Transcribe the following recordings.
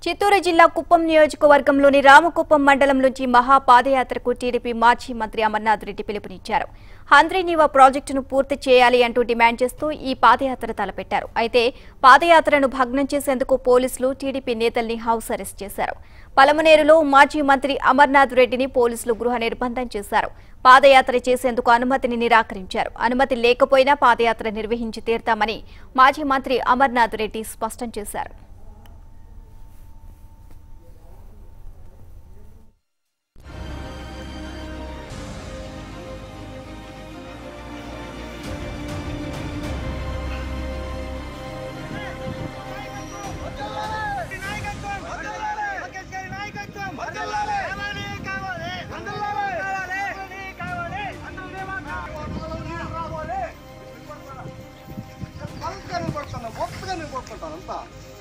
చిత్తూరు జిల్లా కుప్పం నియోజకవర్గంలోని రామకుప్పం మండలం నుంచి మహా పాదయాత్రకు టీడీపీ మాజీ మంత్రి అమర్నాథ్ రెడ్డి పిలుపునిచ్చారు హంద్రీనీవా ప్రాజెక్టును పూర్తి చేయాలి అంటూ డిమాండ్ చేస్తూ ఈ పాదయాత్ర తలపెట్టారు అయితే పాదయాత్రను భగ్నం చేసేందుకు పోలీసులు టీడీపీ నేతల్ని హౌస్ అరెస్ట్ చేశారు పలమనేరులో మాజీ మంత్రి అమర్నాథ్ రెడ్డిని పోలీసులు గృహ నిర్బంధం చేశారు పాదయాత్ర చేసేందుకు అనుమతిని నిరాకరించారు అనుమతి లేకపోయినా పాదయాత్ర నిర్వహించి తీరుతామని మాజీ మంత్రి అమర్నాథ్ రెడ్డి స్పష్టం చేశారు నాయకత్వం వర్ధిల్లాలి లోకేష్ గారి నాయకత్వం వర్ధిల్లాలి కావాలి కావాలి వర్ధిల్లాలి కావాలి కావాలి అందరూ కావాలి బలంగా నిలబడుతున్నా గొప్పగా నిలబడుతుంటారు అంతా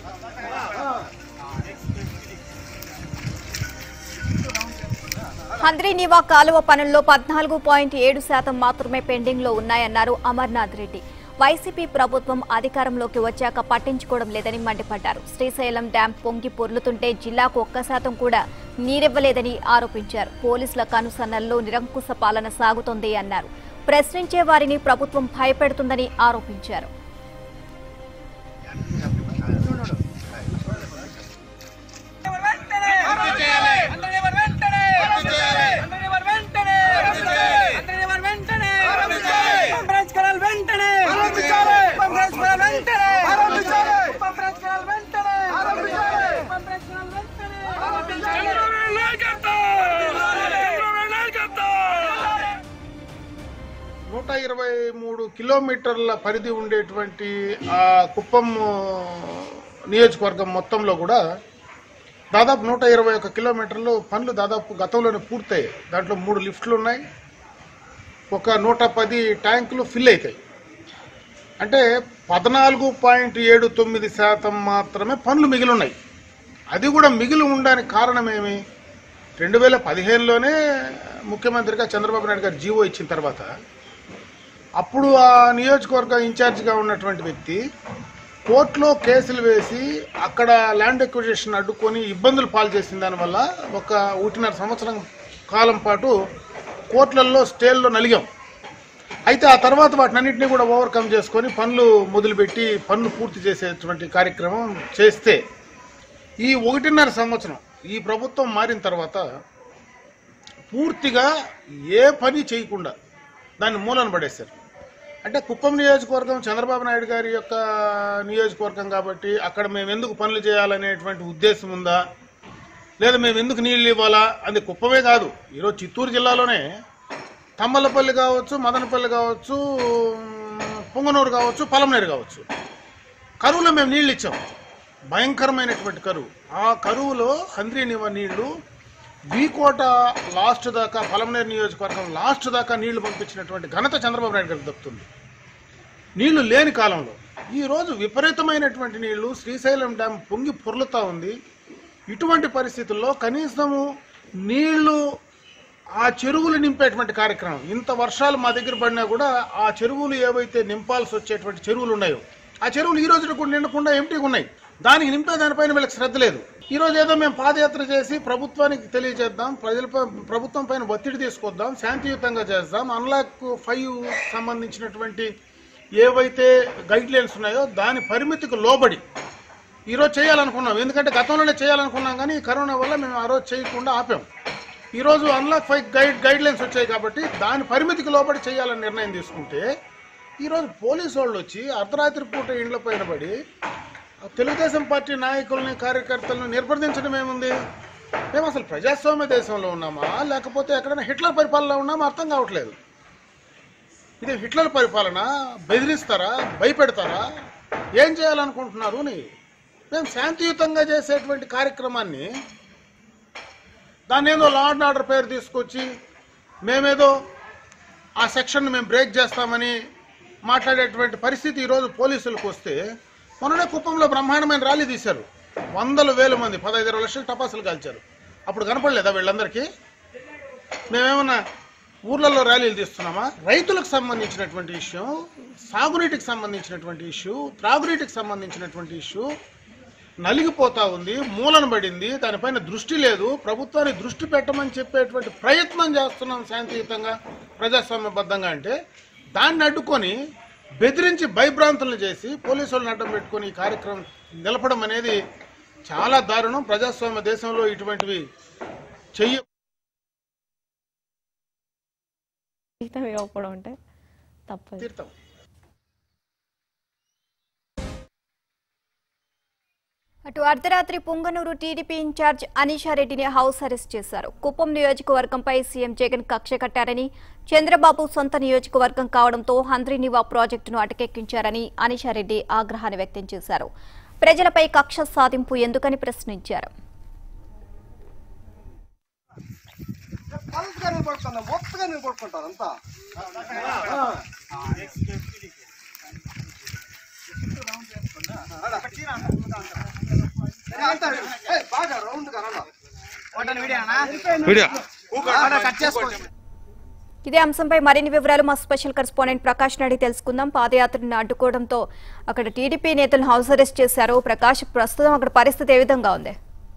హంద్రీనివా కాలువ పనుల్లో పద్నాలుగు పాయింట్ ఏడు శాతం మాత్రమే పెండింగ్ లో ఉన్నాయన్నారు అమర్నాథ్ రెడ్డి వైసీపీ ప్రభుత్వం అధికారంలోకి వచ్చాక పట్టించుకోవడం లేదని మండిపడ్డారు శ్రీశైలం డ్యాం పొంగి పొర్లుతుంటే జిల్లాకు ఒక్క శాతం కూడా నీరివ్వలేదని ఆరోపించారు పోలీసుల కనుసన్నల్లో నిరంకుశ పాలన సాగుతోంది అన్నారు ప్రశ్నించే వారిని ప్రభుత్వం భయపెడుతుందని ఆరోపించారు వెంటనే అందరినీ వారు వెంటనే అందరినీ వారు వెంటనే అందరినీ వారు వెంటనే పంపరాజ్ కరాలు వెంటనే పంపరాజ్ కరాలు వెంటనే పంపరాజ్ కరాలు వెంటనే పంపరాజ్ కరాలు వెంటనే నూట ఇరవై మూడు కిలోమీటర్ల పరిధి ఉండేటువంటి ఆ కుప్పం నియోజకవర్గం మొత్తంలో కూడా దాదాపు నూట ఇరవై ఒక్క కిలోమీటర్లు పనులు దాదాపు గతంలోనే పూర్తయ్యాయి దాంట్లో మూడు లిఫ్ట్లు ఉన్నాయి ఒక నూట పది ట్యాంకులు ఫిల్ అవుతాయి అంటే పద్నాలుగు పాయింట్ ఏడు తొమ్మిది శాతం మాత్రమే పనులు మిగిలి ఉన్నాయి అది కూడా మిగిలి ఉండడానికి కారణమేమి రెండు వేల పదిహేనులోనే ముఖ్యమంత్రిగా చంద్రబాబు నాయుడు గారు జీవో ఇచ్చిన తర్వాత అప్పుడు ఆ నియోజకవర్గ ఇన్ఛార్జిగా ఉన్నటువంటి వ్యక్తి కోర్టులో కేసులు వేసి అక్కడ ల్యాండ్ ఎక్విజిషన్ అడ్డుకొని ఇబ్బందులు పాలు చేసిన దానివల్ల ఒక ఒకటిన్నర సంవత్సరం కాలం పాటు కోర్టులలో స్టేల్లో నలిగాం అయితే ఆ తర్వాత వాటినన్నింటినీ కూడా ఓవర్కమ్ చేసుకొని పనులు మొదలుపెట్టి పనులు పూర్తి చేసేటువంటి కార్యక్రమం చేస్తే ఈ ఒకటిన్నర సంవత్సరం ఈ ప్రభుత్వం మారిన తర్వాత పూర్తిగా ఏ పని చేయకుండా దాన్ని మూలన పడేశారు అంటే కుప్పం నియోజకవర్గం చంద్రబాబు నాయుడు గారి యొక్క నియోజకవర్గం కాబట్టి అక్కడ మేము ఎందుకు పనులు చేయాలనేటువంటి ఉద్దేశం ఉందా లేదా మేము ఎందుకు నీళ్ళు ఇవ్వాలా అది కుప్పమే కాదు ఈరోజు చిత్తూరు జిల్లాలోనే తమ్మలపల్లి కావచ్చు మదనపల్లి కావచ్చు పుంగనూరు కావచ్చు పలమనేరు కావచ్చు కరువులో మేము నీళ్ళు ఇచ్చాం భయంకరమైనటువంటి కరువు ఆ కరువులో హంద్రీనివ నీళ్లు వీకోట లాస్ట్ దాకా పలమనేరు నియోజకవర్గం లాస్ట్ దాకా నీళ్లు పంపించినటువంటి ఘనత చంద్రబాబు నాయుడు గారికి దక్కుతుంది నీళ్లు లేని కాలంలో ఈరోజు విపరీతమైనటువంటి నీళ్లు శ్రీశైలం డ్యాం పొంగి పొర్లుతా ఉంది ఇటువంటి పరిస్థితుల్లో కనీసము నీళ్లు ఆ చెరువులు నింపేటువంటి కార్యక్రమం ఇంత వర్షాలు మా దగ్గర పడినా కూడా ఆ చెరువులు ఏవైతే నింపాల్సి వచ్చేటువంటి చెరువులు ఉన్నాయో ఆ చెరువులు ఈ రోజు కూడా నిండకుండా ఎంటీగా ఉన్నాయి దానికి నింపే దానిపైన వీళ్ళకి శ్రద్ధ లేదు ఈ రోజు ఏదో మేము పాదయాత్ర చేసి ప్రభుత్వానికి తెలియజేద్దాం ప్రజలపై ప్రభుత్వం పైన ఒత్తిడి తీసుకొద్దాం శాంతియుతంగా చేద్దాం అన్లాక్ ఫైవ్ సంబంధించినటువంటి ఏవైతే గైడ్ లైన్స్ ఉన్నాయో దాని పరిమితికి లోబడి ఈరోజు చేయాలనుకున్నాం ఎందుకంటే గతంలోనే చేయాలనుకున్నాం కానీ ఈ కరోనా వల్ల మేము ఆ రోజు చేయకుండా ఆపాం ఈరోజు unlock five guide guidelines వచ్చాయి కాబట్టి దాని పరిమితికి లోబడి చేయాలని నిర్ణయం తీసుకుంటే ఈరోజు పోలీసు వాళ్ళు వచ్చి అర్ధరాత్రి పూట ఇండ్ల పైన పడి ఆ తెలుగుదేశం పార్టీ నాయకుల్ని కార్యకర్తలను నిర్బంధించడం ఏముంది మేము అసలు ప్రజాస్వామ్య దేశంలో ఉన్నామా లేకపోతే ఎక్కడైనా హిట్లర్ పరిపాలనలో ఉన్నామా అర్థం కావట్లేదు ఇది హిట్లర్ పరిపాలన బెదిరిస్తారా భయపెడతారా ఏం చేయాలనుకుంటున్నారు అని మేము శాంతియుతంగా చేసేటువంటి కార్యక్రమాన్ని దాన్ని ఏదో లా అండ్ ఆర్డర్ పేరు తీసుకొచ్చి మేమేదో ఆ సెక్షన్ మేము బ్రేక్ చేస్తామని మాట్లాడేటువంటి పరిస్థితి ఈరోజు పోలీసులకు వస్తే మొన్ననే కుప్పంలో బ్రహ్మాండమైన ర్యాలీ తీశారు వందల వేల మంది పదహైదు ఇరవై లక్షలు టపాసులు కాల్చారు అప్పుడు కనపడలేదా వీళ్ళందరికీ మేమేమన్నా ఊర్లలో ర్యాలీలు తీస్తున్నామా రైతులకు సంబంధించినటువంటి ఇష్యూ సాగునీటికి సంబంధించినటువంటి ఇష్యూ త్రాగునీటికి సంబంధించినటువంటి ఇష్యూ నలిగిపోతా ఉంది మూలన పడింది దానిపైన దృష్టి లేదు ప్రభుత్వాన్ని దృష్టి పెట్టమని చెప్పేటువంటి ప్రయత్నం చేస్తున్నాం శాంతియుతంగా ప్రజాస్వామ్యబద్ధంగా అంటే దాన్ని అడ్డుకొని బెదిరించి భయభ్రాంతులను చేసి పోలీసు వాళ్ళని అడ్డం పెట్టుకొని ఈ కార్యక్రమం నిలపడం అనేది చాలా దారుణం ప్రజాస్వామ్య దేశంలో ఇటువంటివి చెయ్య జీతం ఇవ్వకపోవడం అంటే తప్పదు తీర్థం అటు అర్ధరాత్రి పుంగనూరు టీడీపీ ఇన్ఛార్జ్ అనీషారెడ్డిని హౌస్ అరెస్ట్ చేశారు కుప్పం నియోజకవర్గంపై సీఎం జగన్ కక్ష కట్టారని చంద్రబాబు సొంత నియోజకవర్గం కావడంతో హంద్రీనివా ప్రాజెక్టును అటకెక్కించారని అనీషారెడ్డి ఆగ్రహాన్ని వ్యక్తం చేశారు ప్రజలపై కక్ష సాధింపు ఎందుకని ప్రశ్నించారు పల్స్గా నేను కొట్టుకున్నా మొత్తగా నేను కొట్టుకుంటాను అంతా అంటాడు బాగా రౌండ్ గా రౌండ్ కట్ చేసుకోవచ్చు ఇదే అంశంపై మరిన్ని వివరాలు మా స్పెషల్ కరెస్పాండెంట్ ప్రకాష్ నాయుడు తెలుసుకుందాం పాదయాత్రను అడ్డుకోవడంతో అక్కడ టీడీపీ నేతలను హౌస్ అరెస్ట్ చేశారు ప్రకాష్ ప్రస్తుతం అక్కడ పరిస్థితి ఏ విధంగా ఉంది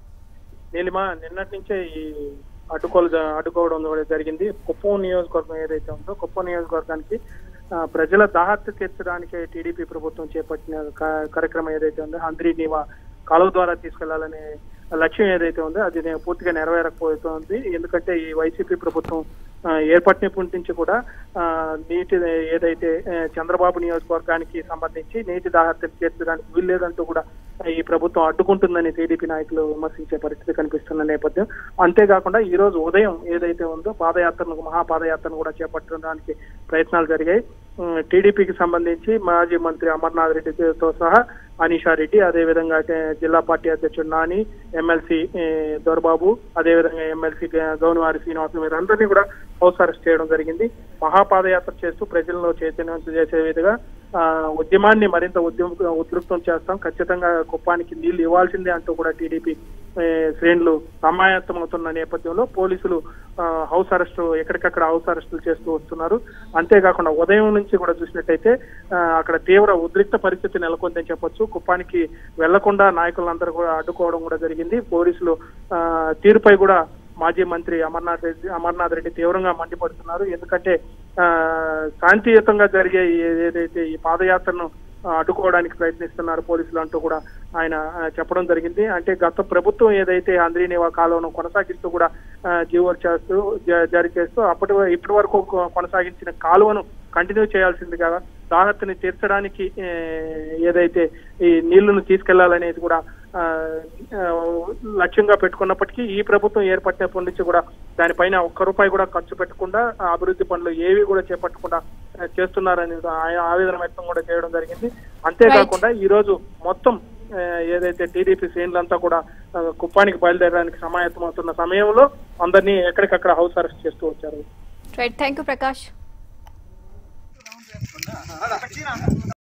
నీలిమ నిన్నటి నుంచే ఈ అడ్డుకోలు జ- అడ్డుకోవడం కూడా జరిగింది కుప్పం నియోజకవర్గం ఏదైతే ఉందో కుప్పం నియోజకవర్గానికి ఆ, ప్రజల దాహత్య తీర్చడానికి టీడీపీ ప్రభుత్వం చేపట్టిన కా- కార్యక్రమం ఏదైతే ఉందో హంద్రీ నీవా కాలువ ద్వారా తీసుకెళ్లాలనే లక్ష్యం ఏదైతే ఉందో అది నే- పూర్తిగా నెరవేరకపోతుంది ఎందుకంటే ఈ వైసీపీ ప్రభుత్వం ఆ, ఏర్పడినప్పటి నుంచి కూడా ఆ, నీటి ఏదైతే ఆ, చంద్రబాబు నియోజకవర్గానికి సంబంధించి నీటి దాహత్యం తీర్చడానికి వీల్లేదంటూ కూడా ఈ ప్రభుత్వం అడ్డుకుంటుందని టీడీపీ నాయకులు విమర్శించే పరిస్థితి కనిపిస్తున్న నేపథ్యం అంతేకాకుండా ఈ రోజు ఉదయం ఏదైతే ఉందో పాదయాత్రను మహాపాదయాత్రను కూడా చేపట్టడానికి ప్రయత్నాలు జరిగాయి ఉమ్, టీడీపీకి సంబంధించి మాజీ మంత్రి అమర్నాథ్ రెడ్డితో సహా అనీషా రెడ్డి అదేవిధంగా టే- జిల్లా పార్టీ అధ్యక్షుడు నాని ఎమ్మెల్సీ ఏ, దొరబాబు అదేవిధంగా ఎమ్మెల్సీ గౌనవారి శ్రీనివాసం వీరందరినీ కూడా హౌస్ అరెస్ట్ చేయడం జరిగింది మహాపాదయాత్ర చేస్తూ ప్రజల్లో చైతన్యవంతం చేసే విధంగా ఆ, ఉద్యమాన్ని మరింత ఉద్యమ ఉధృతం చేస్తాం ఖచ్చితంగా కుప్పానికి నీళ్లు ఇవ్వాల్సిందే అంటూ కూడా టీడీపీ ఏ, శ్రేణులు సమాయత్తమవుతున్న నేపథ్యంలో పోలీసులు ఆ, హౌస్ అరెస్ట్ ఎక్కడికక్కడ హౌస్ అరెస్టులు చేస్తూ వస్తున్నారు అంతేకాకుండా ఉదయం నుంచి కూడా చూసినట్టయితే ఆ, అక్కడ తీవ్ర ఉద్రిక్త పరిస్థితి నెలకొందని చెప్పొచ్చు కుప్పానికి వెళ్లకుండా నాయకులందరూ కూడా అడ్డుకోవడం కూడా జరిగింది పోలీసులు ఆ, తీరుపై కూడా మాజీ మంత్రి అమర్నాథ్ రెడ్డి అమర్నాథ్ రెడ్డి తీవ్రంగా మండిపడుతున్నారు ఎందుకంటే ఆ, శాంతియుతంగా జరిగే ఈ- ఏదైతే ఈ పాదయాత్రను ఆ, అడ్డుకోవడానికి ప్రయత్నిస్తున్నారు పోలీసులు అంటూ కూడా ఆయన ఆ, చెప్పడం జరిగింది అంటే గత ప్రభుత్వం ఏదైతే అంద్రీనివా కాలువను కొనసాగిస్తూ కూడా ఆ, జీవో చేస్తూ జ- జారీ చేస్తూ అప్పటి వ- ఇప్పటి వరకు కొ- కొనసాగించిన కాలువను కంటిన్యూ చేయాల్సింది కదా దాహత్ని తీర్చడానికి ఏ, ఏదైతే ఈ నీళ్లను తీసుకెళ్లాలనేది కూడా ఆ, ఆ, లక్ష్యంగా పెట్టుకున్నప్పటికీ ఈ ప్రభుత్వం ఏర్పడినప్పటి నుంచి కూడా దానిపైన ఒక్క రూపాయి కూడా ఖర్చు పెట్టకుండా ఆ అభివృద్ధి పనులు ఏవి కూడా చేపట్టకుండా ఆ, చేస్తున్నారని ఆయన ఆవేదన వ్యక్తం కూడా చేయడం జరిగింది అంతేకాకుండా ఈ రోజు మొత్తం ఆ, ఏదైతే టీడీపీ శ్రేణులంతా కూడా ఆ, కుప్పానికి బయలుదేరడానికి సమాయత్తమవుతున్న సమయంలో అందరినీ ఎక్కడికక్కడ హౌస్ అరెస్ట్ చేస్తూ వచ్చారు రైట్ థ్యాంక్ యూ ప్రకాష్